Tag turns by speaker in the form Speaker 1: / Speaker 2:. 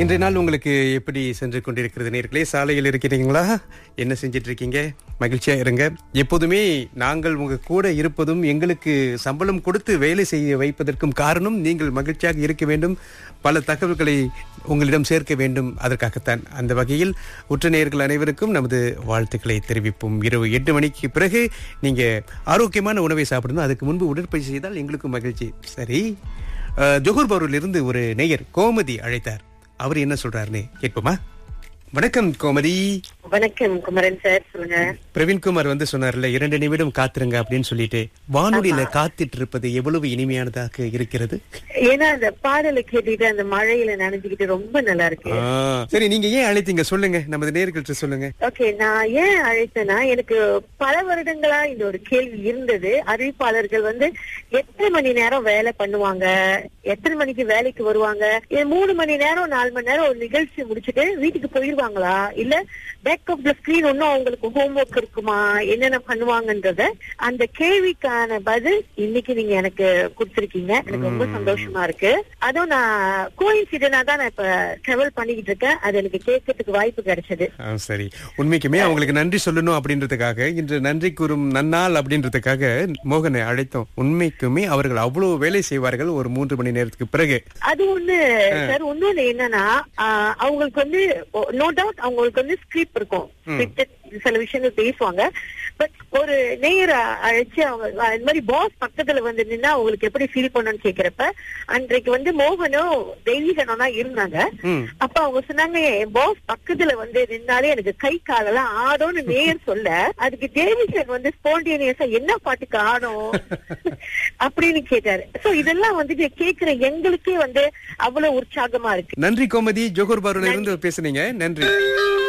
Speaker 1: இன்றைய நாள் உங்களுக்கு எப்படி சென்று கொண்டிருக்கிறது நேர்களே சாலையில் இருக்கிறீங்களா என்ன செஞ்சிட்டு இருக்கீங்க மகிழ்ச்சியா இருங்க எப்போதுமே நாங்கள் உங்க கூட இருப்பதும் எங்களுக்கு சம்பளம் கொடுத்து வேலை செய்ய வைப்பதற்கும் காரணம் நீங்கள் மகிழ்ச்சியாக இருக்க வேண்டும் பல தகவல்களை உங்களிடம் சேர்க்க வேண்டும் அதற்காகத்தான் அந்த வகையில் உற்ற நேயர்கள் அனைவருக்கும் நமது வாழ்த்துக்களை தெரிவிப்போம் இரவு எட்டு மணிக்கு பிறகு நீங்க ஆரோக்கியமான உணவை சாப்பிடணும் அதுக்கு முன்பு உடற்பயிற்சி செய்தால் எங்களுக்கும் மகிழ்ச்சி சரி அஹ், ஜொஹூர் பவரில் இருந்து ஒரு நேயர் கோமதி அழைத்தார் அவர் என்ன சொல்றாருன்னு கேட்போமா வணக்கம் கோமதி
Speaker 2: வணக்கம் குமரன் சார் சொல்லுங்க
Speaker 1: பிரவீன்குமார் வந்து சொன்னார்ல இரண்டு நிமிடம் காத்திருங்க அப்படின்னு சொல்லிட்டு வானொலியில காத்துட்டு இருப்பது எவ்வளவு இனிமையானதாக இருக்கிறது
Speaker 2: ஏன்னா அந்த பாடலை கேட்டுட்டு அந்த மழையில நனைஞ்சுக்கிட்டு ரொம்ப நல்லா இருக்கு
Speaker 1: ஆ, சரி நீங்க ஏன் அழைத்தீங்க சொல்லுங்க நமது நேர்கள்ட்ட சொல்லுங்க
Speaker 2: ஓகே நான் ஏன் அழைத்தேன்னா எனக்கு பல வருடங்களா இந்த ஒரு கேள்வி இருந்தது அறிவிப்பாளர்கள் வந்து எத்தனை மணி நேரம் வேலை பண்ணுவாங்க எத்தனை மணிக்கு வேலைக்கு வருவாங்க இது மூணு மணி நேரம் நாலு மணி நேரம் ஒரு நிகழ்ச்சி முடிச்சுட்டு வீட்டுக்கு போயிருவாங்களா இல்ல பேக் ஆஃப் த ஸ்கிரீன் ஒன்னும் அவங்களுக்கு ஹோம்ஒர்க் இருக்குமா என்னென்ன பண்ணுவாங்கன்றத அந்த கேள்விக்கான பதில் இன்னைக்கு நீங்க எனக்கு கொடுத்திருக்கீங்க எனக்கு ரொம்ப சந்தோஷமா இருக்கு அதுவும் நான் கோயின்சிடனா தான் நான் இப்ப டிராவல் பண்ணிக்கிட்டு இருக்கேன் அது எனக்கு கேட்கறதுக்கு வாய்ப்பு கிடைச்சது
Speaker 1: ஆ, சரி உண்மைக்குமே அவங்களுக்கு நன்றி சொல்லணும் அப்படின்றதுக்காக இன்று நன்றி கூறும் நன்னாள் அப்படின்றதுக்காக மோகனை அழைத்தோம் உண்மைக்குமே அவர்கள் அவ்வளவு வேலை செய்வார்கள் ஒரு மூன்று மணி நேரத்துக்கு பிறகு
Speaker 2: அது ஒண்ணு சார் இன்னொன்னு என்னன்னா ஆஹ், அவங்களுக்கு வந்து நோ டவுட் அவங்களுக்கு வந்து ஸ்கிரிப்ட் இருக்கும் scripted சில விஷயங்கள் பேசுவாங்க பட் ஒரு நேர அழைச்சு அவங்க அஹ், இந்த மாதிரி பாஸ் பக்கத்துல வந்து நின்னா அவங்களுக்கு எப்படி ஃபீல் பண்ணணும்னு கேக்குறப்ப அன்றைக்கு வந்து மோகனும் தெய்வீகனும் தான் இருந்தாங்க
Speaker 1: ம்.
Speaker 2: அப்ப அவங்க சொன்னாங்க என் பாஸ் பக்கத்துல வந்து நின்னாலே எனக்கு கை காலெல்லாம் ஆடும்னு நேர் சொல்ல அதுக்கு டேவிசன் வந்து ஸ்பான்டேனியஸா என்ன பாட்டுக்கு ஆடும் அப்படின்னு கேட்டாரு சோ இதெல்லாம் வந்துட்டு கேக்குற எங்களுக்கே வந்து அவ்வளவு உற்சாகமா இருக்கு
Speaker 1: நன்றி கோமதி ஜோகர் பாருல இருந்து பேசுனீங்க நன்றி